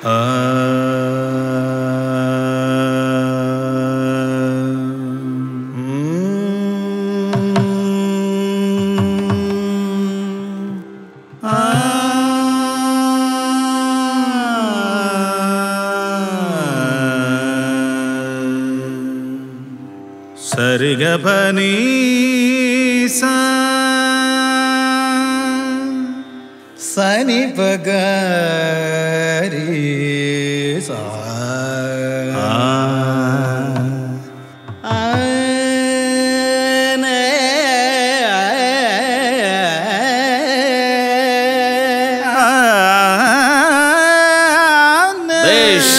സരിഗപനി സനി പഗരി സാ ദേശ്.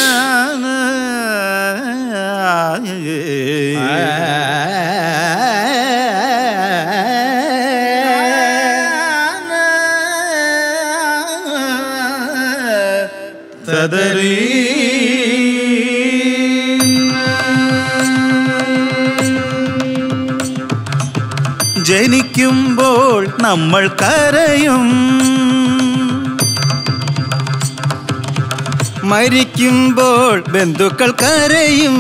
തദരീ ജനിക്കുമ്പോൾ നമ്മൾ കരയും മരിക്കുമ്പോൾ ബന്ധുക്കൾ കരയും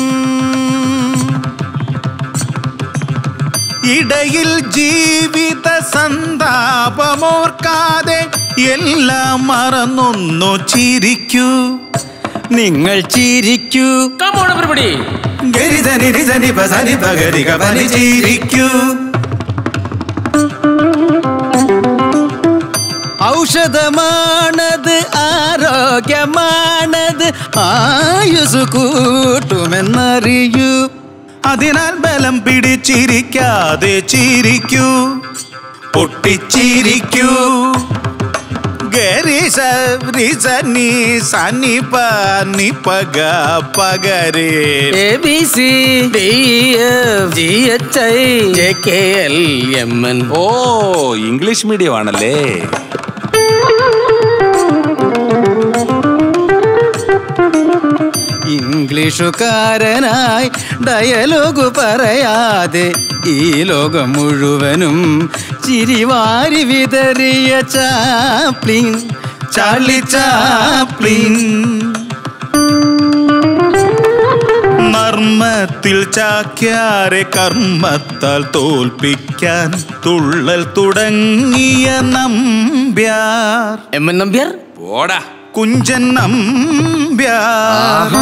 ഇടയിൽ ജീവിത സന്താപമോർക്കാതെ എല്ലാം മറന്നൊന്നു ചിരിക്കൂ നിങ്ങൾ ചിരിക്കൂ കമോൺ എവരിബഡി ഗരിധനി നിധനി പസനി പകരി കപനി ചിരിക്കൂ ഔഷധമാണത് ആരോഗ്യമാണത് ആയുസ് കൂട്ടുമെന്നറിയൂ അതിനാൽ ബലം പിടിച്ചിരിക്കാതെ ചിരിക്കൂ പൊട്ടിച്ചിരിക്കൂ ഗരി സരി സനി സനി പനി പഗ പകരേ A B C D F G H I J K L M N O English medium ആണല്ലേ ഇംഗ്ലീഷുകാരനായി ഡയലോഗ് പറയാതെ ഈ ലോകം മുഴുവനും ചിരിവാരി വിതറിയ ചാപ്ലിൻ ചാർലി ചാപ്ലിൻ നർമ്മത്തിൽ ചാക്യാരെ കർമ്മത്താൽ തോൽപ്പിക്കാൻ തുള്ളൽ തുടങ്ങിയ നമ്പ്യാർ എം എൻ നമ്പ്യാർ പോടാ കുഞ്ചൻ നമ്പ്യാർ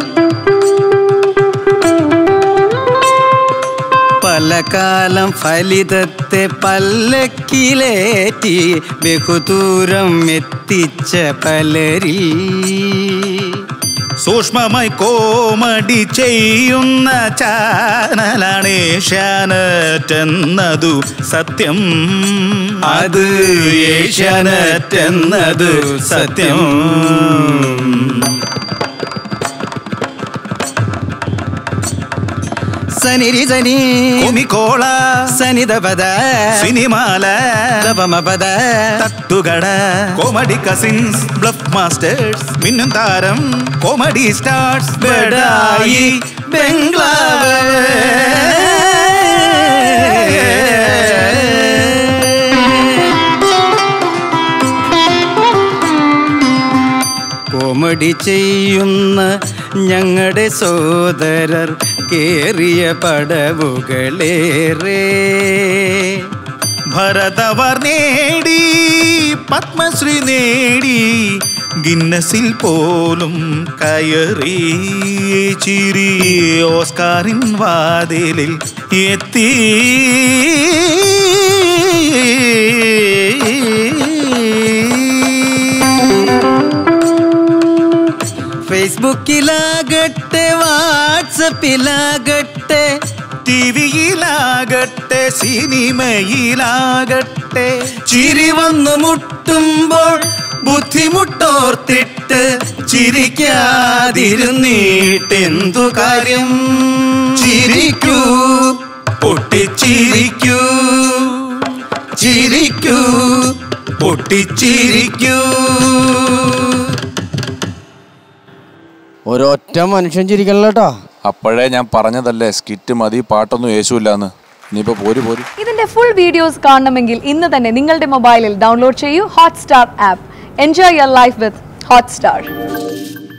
പല കാലം ഫലിതത്തെ പല്ലക്കിലേറ്റി ബഹുദൂരം എത്തിച്ച പലരിൽ സൂക്ഷ്മമായി കോമഡി ചെയ്യുന്ന ചാനലാണ് ഏഷ്യാനെറ്റ് എന്നതു സത്യം അത് ഏഷ്യാനെറ്റ് എന്നതു സത്യം സനിരി സനി കൊമിക്കോള സനിതപദ സിനിമാല പദ തട്ടുകട കോമഡി കസിൻസ് ബ്ലഫ് മാസ്റ്റേഴ്സ് മിന്നും താരം കോമഡി സ്റ്റാർസ് ബെഡായി കോമഡി ചെയ്യുന്ന ഞങ്ങളുടെ സോദരർ കേറിയ പടവുകളേറെ ഭരതവർ നേടി പത്മശ്രീ നേടി ഗിന്നസിൽ പോലും കയറി ചിരി ഓസ്കാറിൻ വാതിലിൽ എത്തി ഫേസ്ബുക്കിലാകട്ടെ വാട്സപ്പിലാകട്ടെ ടി വിയിലാകട്ടെ സിനിമയിലാകട്ടെ ചിരി വന്നു മുട്ടുമ്പോൾ ബുദ്ധിമുട്ടോർത്തിട്ട് ചിരിക്കാതിരുന്നീട്ടെന്തു കാര്യം ചിരിക്കൂ പൊട്ടിച്ചിരിക്കൂ ചിരിക്കൂ പൊട്ടിച്ചിരിക്കൂ ഒരൊറ്റ മനുഷ്യൻ ചിരിക്കണല്ലോ കേട്ടോ അപ്പോഴേ ഞാൻ പറഞ്ഞതല്ലേ സ്കിറ്റ് മതി പാട്ടൊന്നും യേശുമില്ലാന്ന് ഇനിയിപ്പോ പോര് പോര് ഇതിന്റെ ഫുൾ വീഡിയോസ് കാണണമെങ്കിൽ ഇന്ന് തന്നെ നിങ്ങളുടെ മൊബൈലിൽ ഡൗൺലോഡ് ചെയ്യൂ Hotstar app enjoy your life with Hotstar